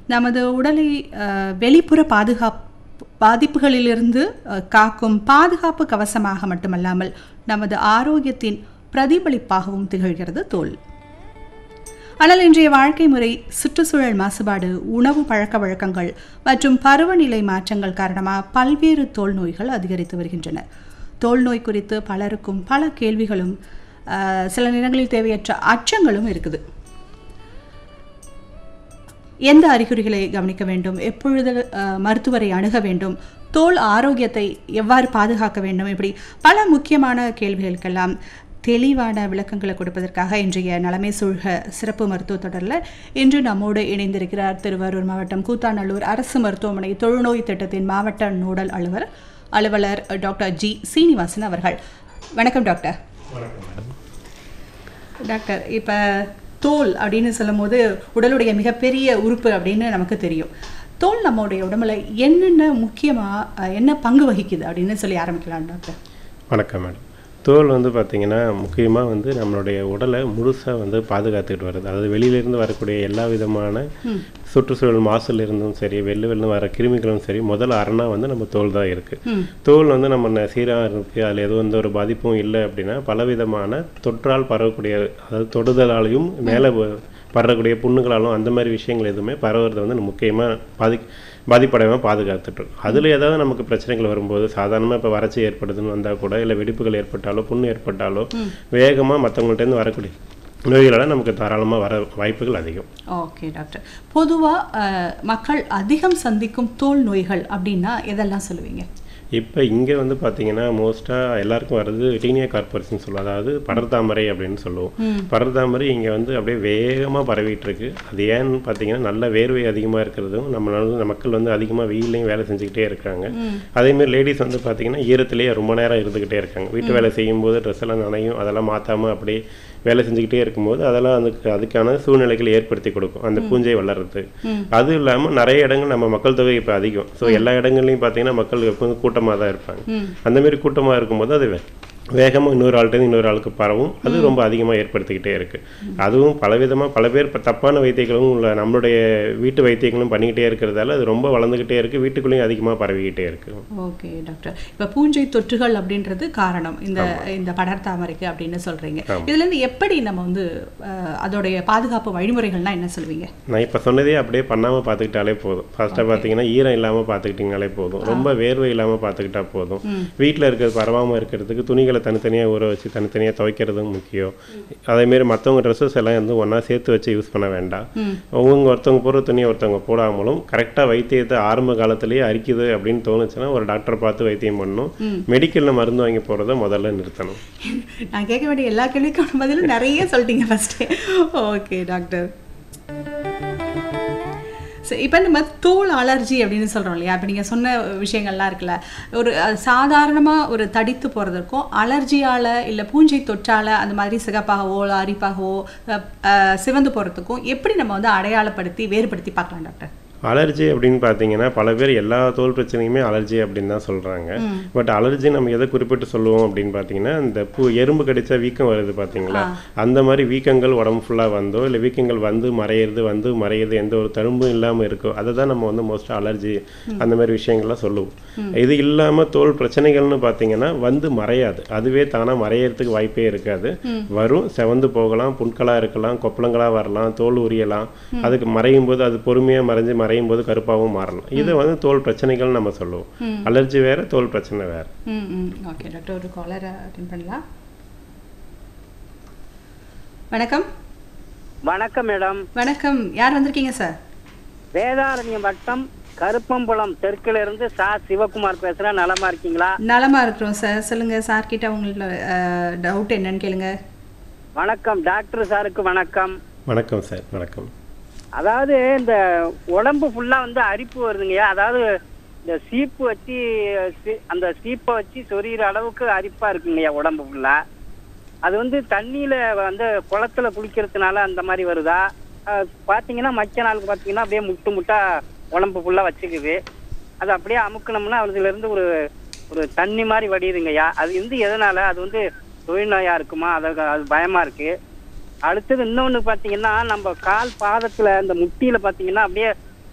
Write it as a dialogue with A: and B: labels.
A: நமது உடலை அஹ், வெளிப்புற பாதுகாப்பு பாதிப்புகளிலிருந்து அஹ், காக்கும் பாதுகாப்பு கவசமாக மட்டுமல்லாமல் நமது ஆரோக்கியத்தின் பிரதிபலிப்பாகவும் திகழ்கிறது தோல் ஆனால் இன்றைய வாழ்க்கை முறை சுற்றுச்சூழல் மாசுபாடு உணவு பழக்க வழக்கங்கள் மற்றும் பருவநிலை மாற்றங்கள் காரணமாக பல்வேறு தோல் நோய்கள் அதிகரித்து வருகின்றன தோல் நோய் குறித்து பலருக்கும் பல கேள்விகளும் அஹ், சில நேரங்களில் தேவையற்ற அச்சங்களும் இருக்குது எந்த அறிகுறிகளை கவனிக்க வேண்டும் எப்பொழுது அஹ், மருத்துவரை அணுக வேண்டும் தோல் ஆரோக்கியத்தை எவ்வாறு பாதுகாக்க வேண்டும் இப்படி பல முக்கியமான கேள்விகளுக்கெல்லாம் தெளிவான விளக்கங்களை கொடுப்பதற்காக இன்றைய நலமை சூழ்க சிறப்பு மருத்துவ தொடரில் இன்று நம்மோடு இணைந்திருக்கிறார் திருவாரூர் மாவட்டம் கூத்தாநல்லூர் அரசு மருத்துவமனை தொழுநோய் திட்டத்தின் மாவட்ட நோடல் அலுவலர் அலுவலர் டாக்டர் ஜி சீனிவாசன் அவர்கள் வணக்கம் டாக்டர் டாக்டர் இப்போ தோல் அப்படின்னு சொல்லும்போது உடலுடைய மிகப்பெரிய உறுப்பு அப்படின்னு நமக்கு தெரியும் தோல் நம்மளுடைய உடம்புல என்னென்ன முக்கியமாக என்ன பங்கு வகிக்குது அப்படின்னு சொல்லி ஆரம்பிக்கலாம் டாக்டர்
B: வணக்கம் மேடம் தோல் வந்து பார்த்திங்கன்னா முக்கியமாக வந்து நம்மளுடைய உடலை முழுசாக வந்து பாதுகாத்துக்கிட்டு வருது அதாவது வெளியிலேருந்து வரக்கூடிய எல்லா விதமான சுற்றுச்சூழல் மாசுல இருந்தும் சரி வெளில வெளில வர கிருமிகளும் சரி முதல் அரணா வந்து நம்ம தோல் தான் இருக்குது தோல் வந்து நம்ம சீராக இருக்குது அதில் எதுவும் எந்த ஒரு பாதிப்பும் இல்லை அப்படின்னா பலவிதமான தொற்றால் பரவக்கூடிய அதாவது தொடுதலாலையும் மேலே பரவக்கூடிய புண்ணுகளாலும் அந்த மாதிரி விஷயங்கள் எதுவுமே பரவுறதை வந்து முக்கியமாக பாதி பாதிப்படையாமல் பாதுகாத்துட்டு அதில் ஏதாவது நமக்கு பிரச்சனைகள் வரும்போது சாதாரணமாக இப்போ வறட்சி ஏற்படுதுன்னு வந்தால் கூட இல்லை வெடிப்புகள் ஏற்பட்டாலோ புண்ணு ஏற்பட்டாலோ வேகமாக மற்றவங்கள்ட்டேருந்து வரக்கூடிய நோய்களால் நமக்கு தாராளமாக வர வாய்ப்புகள் அதிகம்
A: ஓகே டாக்டர் பொதுவாக மக்கள் அதிகம் சந்திக்கும் தோல் நோய்கள் அப்படின்னா எதெல்லாம் சொல்லுவீங்க
B: இப்போ இங்கே வந்து பார்த்தீங்கன்னா மோஸ்ட்டாக எல்லாருக்கும் வர்றது டீனியா கார்பரேஷன் சொல்லுவோம் அதாவது படர்தாமரை அப்படின்னு சொல்லுவோம் படர்தாமரை இங்கே வந்து அப்படியே வேகமாக பரவிட்டு இருக்கு அது ஏன்னு பார்த்தீங்கன்னா நல்ல வேர்வை அதிகமாக இருக்கிறதும் நம்ம வந்து மக்கள் வந்து அதிகமாக வெயிலையும் வேலை செஞ்சுக்கிட்டே இருக்காங்க அதேமாதிரி லேடிஸ் வந்து பார்த்தீங்கன்னா ஈரத்திலேயே ரொம்ப நேரம் இருந்துக்கிட்டே இருக்காங்க வீட்டு வேலை செய்யும்போது ட்ரெஸ் எல்லாம் நனையும் அதெல்லாம் மாற்றாமல் அப்படியே வேலை செஞ்சுக்கிட்டே இருக்கும்போது அதெல்லாம் அதுக்கு அதுக்கான சூழ்நிலைகளை ஏற்படுத்தி கொடுக்கும் அந்த பூஞ்சை வளர்றது அது இல்லாமல் நிறைய இடங்கள் நம்ம மக்கள் தொகை இப்போ அதிகம் ஸோ எல்லா இடங்கள்லையும் பார்த்தீங்கன்னா மக்கள் எப்போதும் கூட்டமாக தான் இருப்பாங்க அந்த மாதிரி கூட்டமாக இருக்கும்போது அது வே- வேகமா இன்னொரு ஆள்கிட்ட இன்னொரு ஆளுக்கு பரவும் அது ரொம்ப அதிகமாக ஏற்படுத்திக்கிட்டே இருக்கு அதுவும் பலவிதமாக பல பேர் இப்ப தப்பான வைத்தியங்களும் உள்ள நம்மளுடைய வீட்டு வைத்தியங்களும் பண்ணிக்கிட்டே இருக்கிறதால அது ரொம்ப வளர்ந்துக்கிட்டே இருக்கு வீட்டுக்குள்ளேயும் அதிகமாக பரவிக்கிட்டே இருக்கு
A: ஓகே டாக்டர் இப்போ பூஞ்சை தொற்றுகள் அப்படின்றது காரணம் இந்த இந்த படர்தாமரைக்கு அப்படின்னு சொல்றீங்க இதுல இருந்து எப்படி நம்ம வந்து அஹ், அதோடைய பாதுகாப்பு வழிமுறைகள்னா என்ன சொல்லுவீங்க
B: நான் இப்போ சொன்னதே அப்படியே பண்ணாமல் பார்த்துக்கிட்டாலே போதும் ஃபர்ஸ்ட்டாக பார்த்தீங்கன்னா ஈரம் இல்லாமல் பார்த்துக்கிட்டிங்கனாலே போதும் ரொம்ப வேர்வை இல்லாமல் பார்த்துக்கிட்டா போதும் வீட்டில் இருக்கிறது பரவாமல் இருக்கிறதுக்கு துணிகளை தனித்தனியாக ஊற வச்சு தனித்தனியாக துவைக்கிறதும் முக்கியம் அதேமாரி மற்றவங்க ட்ரெஸ்ஸஸ் எல்லாம் வந்து ஒன்றா சேர்த்து வச்சு யூஸ் பண்ண வேண்டாம் அவங்க ஒருத்தவங்க போடுற துணியை ஒருத்தவங்க போடாமலும் கரெக்டாக வைத்தியத்தை ஆரம்ப காலத்திலேயே அரிக்குது அப்படின்னு தோணுச்சுன்னா ஒரு டாக்டரை பார்த்து வைத்தியம் பண்ணணும் மெடிக்கலில் மருந்து வாங்கி போகிறத முதல்ல நிறுத்தணும்
A: நான் கேட்க வேண்டிய எல்லா கேள்விக்கான பதிலும் நிறைய சொல்லிட்டீங்க ஃபர்ஸ்டே ஓகே டாக்டர் சரி இப்போ நம்ம தோல் அலர்ஜி அப்படின்னு சொல்கிறோம் இல்லையா இப்போ நீங்கள் சொன்ன விஷயங்கள்லாம் இருக்குல்ல ஒரு சாதாரணமாக ஒரு தடித்து போகிறதுக்கும் அலர்ஜியால் இல்லை பூஞ்சை தொற்றால் அந்த மாதிரி சிகப்பாகவோ இல்லை அரிப்பாகவோ அஹ், அஹ், சிவந்து போகிறதுக்கும் எப்படி நம்ம வந்து அடையாளப்படுத்தி வேறுபடுத்தி பார்க்கலாம் டாக்டர்
B: அலர்ஜி அப்படின்னு பார்த்தீங்கன்னா பல பேர் எல்லா தோல் பிரச்சனையுமே அலர்ஜி அப்படின்னு தான் சொல்கிறாங்க பட் அலர்ஜி நம்ம எதை குறிப்பிட்டு சொல்லுவோம் அப்படின்னு பார்த்தீங்கன்னா இந்த பூ எறும்பு கடிச்சா வீக்கம் வருது பார்த்தீங்களா அந்த மாதிரி வீக்கங்கள் உடம்பு ஃபுல்லாக வந்தோ இல்லை வீக்கங்கள் வந்து மறையிறது வந்து மறையிறது எந்த ஒரு தழும்பும் இல்லாமல் இருக்கோ அதை தான் நம்ம வந்து மோஸ்ட்டாக அலர்ஜி அந்த மாதிரி விஷயங்கள்லாம் சொல்லுவோம் இது இல்லாமல் தோல் பிரச்சனைகள்னு பார்த்தீங்கன்னா வந்து மறையாது அதுவே தானாக மறையறதுக்கு வாய்ப்பே இருக்காது வரும் செவந்து போகலாம் புண்களாக இருக்கலாம் கொப்பளங்களாக வரலாம் தோல் உரியலாம் அதுக்கு மறையும் போது அது பொறுமையாக மறைஞ்சு மறையும் போது கருப்பாகவும் மாறலாம் இது வந்து தோல் பிரச்சனைகள் நம்ம சொல்லுவோம் அலர்ஜி வேற தோல் பிரச்சனை வேற
A: ம் ம் ஓகே டாக்டர் ஒரு காலரை அட்டென்ட் பண்ணலாம் வணக்கம்
C: வணக்கம் மேடம்
A: வணக்கம் யார் வந்திருக்கீங்க சார்
C: வேதாரண்யம் வட்டம் கருப்பம்புலம் தெற்குல இருந்து சா சிவகுமார் பேசுறேன் நலமா இருக்கீங்களா
A: நலமா இருக்கிறோம் சார் சொல்லுங்க சார் கிட்ட உங்களோட டவுட் என்னன்னு கேளுங்க
C: வணக்கம் டாக்டர் சாருக்கு வணக்கம்
B: வணக்கம் சார் வணக்கம்
C: அதாவது இந்த உடம்பு ஃபுல்லா வந்து அரிப்பு வருதுங்கய்யா அதாவது இந்த சீப்பு வச்சு சி- அந்த சீப்பை வச்சு சொரியிற அளவுக்கு அரிப்பா இருக்குங்கய்யா உடம்பு ஃபுல்லா அது வந்து தண்ணியில வந்து குளத்துல குளிக்கிறதுனால அந்த மாதிரி வருதா அஹ் பாத்தீங்கன்னா மக்க நாளுக்கு பாத்தீங்கன்னா அப்படியே முட்டு முட்டா உடம்பு ஃபுல்லா வச்சுக்குது அது அப்படியே அமுக்கணும்னா அதுல இருந்து ஒரு ஒரு தண்ணி மாதிரி வடியுதுங்கய்யா அது வந்து எதனால அது வந்து தொழில்நோயா இருக்குமா அது அது பயமா இருக்கு அடுத்தது இன்னொன்னு பாத்தீங்கன்னா நம்ம கால் பாதத்துல இந்த முட்டியில பாத்தீங்கன்னா அப்படியே